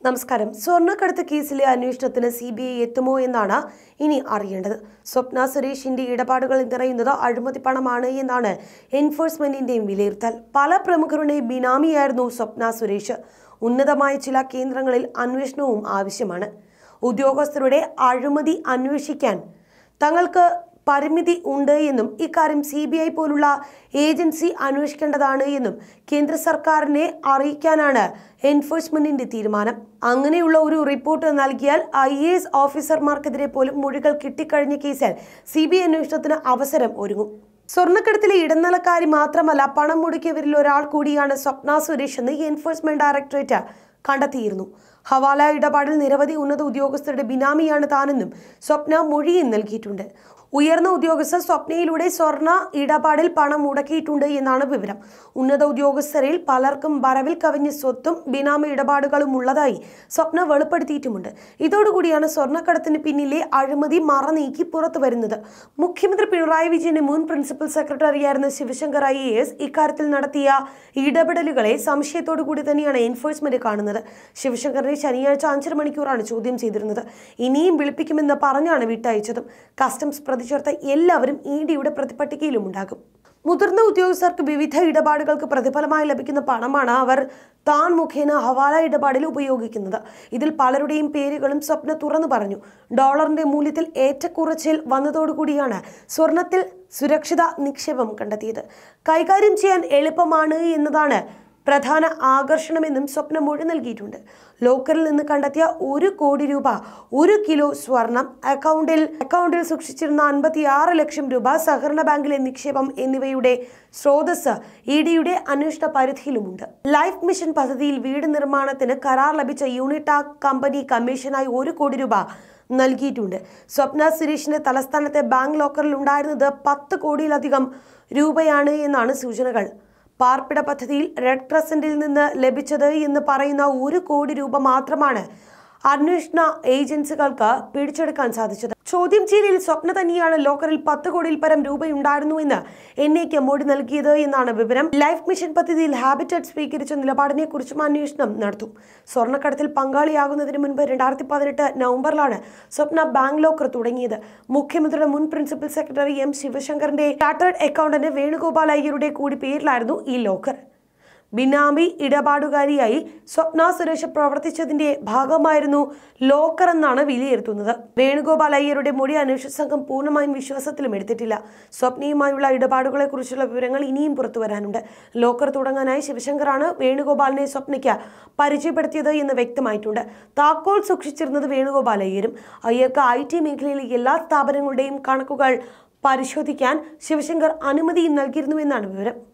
നമസ്കാരം സ്വർണ്ണക്കടത്ത് കേസിലെ അന്വേഷണത്തിന് സി ബി ഐ എത്തുമോ എന്നാണ് ഇനി അറിയേണ്ടത് സ്വപ്ന സുരേഷിന്റെ ഇടപാടുകൾ നിറയുന്നത് അഴിമതി പണമാണ് എന്നാണ് എൻഫോഴ്സ്മെന്റിന്റെയും വിലയിരുത്തൽ പല പ്രമുഖരുടെയും ബിനാമിയായിരുന്നു സ്വപ്ന സുരേഷ് ഉന്നതമായ ചില കേന്ദ്രങ്ങളിൽ അന്വേഷണവും ആവശ്യമാണ് ഉദ്യോഗസ്ഥരുടെ അഴിമതി അന്വേഷിക്കാൻ തങ്ങൾക്ക് പരിമിതി ഉണ്ട് എന്നും ഇക്കാര്യം സി ബി ഐ പോലുള്ള ഏജൻസി അന്വേഷിക്കേണ്ടതാണ് എന്നും കേന്ദ്ര സർക്കാരിനെ അറിയിക്കാനാണ് എൻഫോഴ്സ്മെന്റിന്റെ തീരുമാനം അങ്ങനെയുള്ള ഒരു റിപ്പോർട്ട് നൽകിയാൽ ഐ എ എസ് ഓഫീസർമാർക്കെതിരെ പോലും മൊഴികൾ കിട്ടിക്കഴിഞ്ഞ കേസിൽ സി ബി ഐ അന്വേഷണത്തിന് അവസരം ഒരുങ്ങും സ്വർണ്ണക്കടത്തിലെ ഇടനിലക്കാരി മാത്രമല്ല പണം മുടക്കിയവരിൽ ഒരാൾ കൂടിയാണ് സ്വപ്ന സുരേഷ് എന്ന് എൻഫോഴ്സ്മെന്റ് ഡയറക്ടറേറ്റ് കണ്ടെത്തിയിരുന്നു ഹവാല ഇടപാടിൽ നിരവധി ഉന്നത ഉദ്യോഗസ്ഥരുടെ ബിനാമിയാണ് താനെന്നും സ്വപ്ന മൊഴിയും നൽകിയിട്ടുണ്ട് ഉയർന്ന ഉദ്യോഗസ്ഥർ സ്വപ്നയിലൂടെ സ്വർണ്ണ ഇടപാടിൽ പണം മുടക്കിയിട്ടുണ്ട് എന്നാണ് വിവരം ഉന്നത ഉദ്യോഗസ്ഥരിൽ പലർക്കും വരവിൽ കവിഞ്ഞ സ്വത്തും ബിനാമി ഇടപാടുകളും ഉള്ളതായി സ്വപ്ന വെളിപ്പെടുത്തിയിട്ടുമുണ്ട് ഇതോടുകൂടിയാണ് സ്വർണ്ണക്കടത്തിന് പിന്നിലെ അഴിമതി മറനീക്കി പുറത്തു വരുന്നത് മുഖ്യമന്ത്രി പിണറായി വിജയന്റെ മുൻ പ്രിൻസിപ്പൽ സെക്രട്ടറിയായിരുന്ന ശിവശങ്കർ ഐ എ എസ് ഇക്കാര്യത്തിൽ നടത്തിയ ഇടപെടലുകളെ സംശയത്തോടു കൂടി തന്നെയാണ് എൻഫോഴ്സ്മെന്റ് കാണുന്നത് ശിവശങ്കറിനെ ശനിയാഴ്ച അഞ്ചര മണിക്കൂറാണ് ചോദ്യം ചെയ്തിരുന്നത് ഇനിയും വിളിപ്പിക്കുമെന്ന് പറഞ്ഞാണ് വിട്ടയച്ചതും കസ്റ്റംസ് പ്രതി ചേർത്ത എല്ലാവരും ഇ ഡിയുടെ പ്രതിപട്ടികയിലും ഉണ്ടാകും മുതിർന്ന ഉദ്യോഗസ്ഥർക്ക് വിവിധ ഇടപാടുകൾക്ക് പ്രതിഫലമായി ലഭിക്കുന്ന പണമാണ് അവർ താൻ മുഖേന ഹവാല ഇടപാടിൽ ഉപയോഗിക്കുന്നത് ഇതിൽ പലരുടെയും പേരുകളും സ്വപ്ന തുറന്നു പറഞ്ഞു ഡോളറിന്റെ മൂല്യത്തിൽ ഏറ്റക്കുറച്ചിൽ വന്നതോടുകൂടിയാണ് സ്വർണത്തിൽ സുരക്ഷിത നിക്ഷേപം കണ്ടെത്തിയത് കൈകാര്യം ചെയ്യാൻ എളുപ്പമാണ് എന്നതാണ് പ്രധാന ആകർഷണമെന്നും സ്വപ്ന മൊഴി നൽകിയിട്ടുണ്ട് ലോക്കറിൽ നിന്ന് കണ്ടെത്തിയ ഒരു കോടി രൂപ ഒരു കിലോ സ്വർണം അക്കൗണ്ടിൽ അക്കൗണ്ടിൽ സൂക്ഷിച്ചിരുന്ന അൻപത്തി ആറ് ലക്ഷം രൂപ സഹകരണ ബാങ്കിലെ നിക്ഷേപം എന്നിവയുടെ സ്രോതസ് ഇ ഡിയുടെ അന്വേഷണ പരിധിയിലുമുണ്ട് ലൈഫ് മിഷൻ പദ്ധതിയിൽ വീട് നിർമ്മാണത്തിന് കരാർ ലഭിച്ച യൂണിടാക് കമ്പനി കമ്മീഷനായി ഒരു കോടി രൂപ നൽകിയിട്ടുണ്ട് സ്വപ്ന സുരേഷിന്റെ തലസ്ഥാനത്തെ ബാങ്ക് ലോക്കറിൽ ഉണ്ടായിരുന്നത് പത്ത് കോടിയിലധികം രൂപയാണ് എന്നാണ് സൂചനകൾ പാർപ്പിട പദ്ധതിയിൽ റെഡ് ക്രസന്റിൽ നിന്ന് ലഭിച്ചത് എന്ന് പറയുന്ന ഒരു കോടി രൂപ മാത്രമാണ് അന്വേഷണ ഏജൻസികൾക്ക് പിടിച്ചെടുക്കാൻ സാധിച്ചത് ചോദ്യം ചെയ്യലിൽ സ്വപ്ന തന്നെയാണ് ലോക്കറിൽ പത്ത് കോടിയിൽ പരം രൂപയുണ്ടായിരുന്നു എന്ന് എന്നേക്ക് മൊഴി നൽകിയത് എന്നാണ് വിവരം ലൈഫ് മിഷൻ പദ്ധതിയിൽ ഹാബിറ്ററ്റ് സ്വീകരിച്ച നിലപാടിനെ കുറിച്ചും അന്വേഷണം നടത്തും സ്വർണ്ണക്കടത്തിൽ പങ്കാളിയാകുന്നതിന് മുൻപ് രണ്ടായിരത്തി പതിനെട്ട് നവംബറിലാണ് സ്വപ്ന ബാങ്ക് ലോക്കർ തുടങ്ങിയത് മുഖ്യമന്ത്രിയുടെ മുൻ പ്രിൻസിപ്പൽ സെക്രട്ടറി എം ശിവശങ്കറിന്റെ ചാർട്ടേഡ് അക്കൗണ്ടന്റ് വേണുഗോപാൽ അയ്യരുടെ കൂടി പേരിലായിരുന്നു ഈ ലോക്കർ ബിനാമി ഇടപാടുകാരിയായി സ്വപ്ന സുരേഷ് പ്രവർത്തിച്ചതിന്റെ ഭാഗമായിരുന്നു ലോക്കർ എന്നാണ് വിലയിരുത്തുന്നത് വേണുഗോപാൽ അയ്യരുടെ മൊഴി അന്വേഷണ സംഘം പൂർണ്ണമായും വിശ്വാസത്തിലും എടുത്തിട്ടില്ല സ്വപ്നയുമായുള്ള ഇടപാടുകളെ കുറിച്ചുള്ള വിവരങ്ങൾ ഇനിയും പുറത്തു വരാനുണ്ട് ലോക്കർ തുടങ്ങാനായി ശിവശങ്കറാണ് വേണുഗോപാലിനെ സ്വപ്നയ്ക്ക് പരിചയപ്പെടുത്തിയത് എന്ന് വ്യക്തമായിട്ടുണ്ട് താക്കോൽ സൂക്ഷിച്ചിരുന്നത് വേണുഗോപാൽ അയ്യരും അയ്യർക്ക് ഐ ടി മേഖലയിലെ എല്ലാ സ്ഥാപനങ്ങളുടെയും കണക്കുകൾ പരിശോധിക്കാൻ ശിവശങ്കർ അനുമതിയും നൽകിയിരുന്നുവെന്നാണ് വിവരം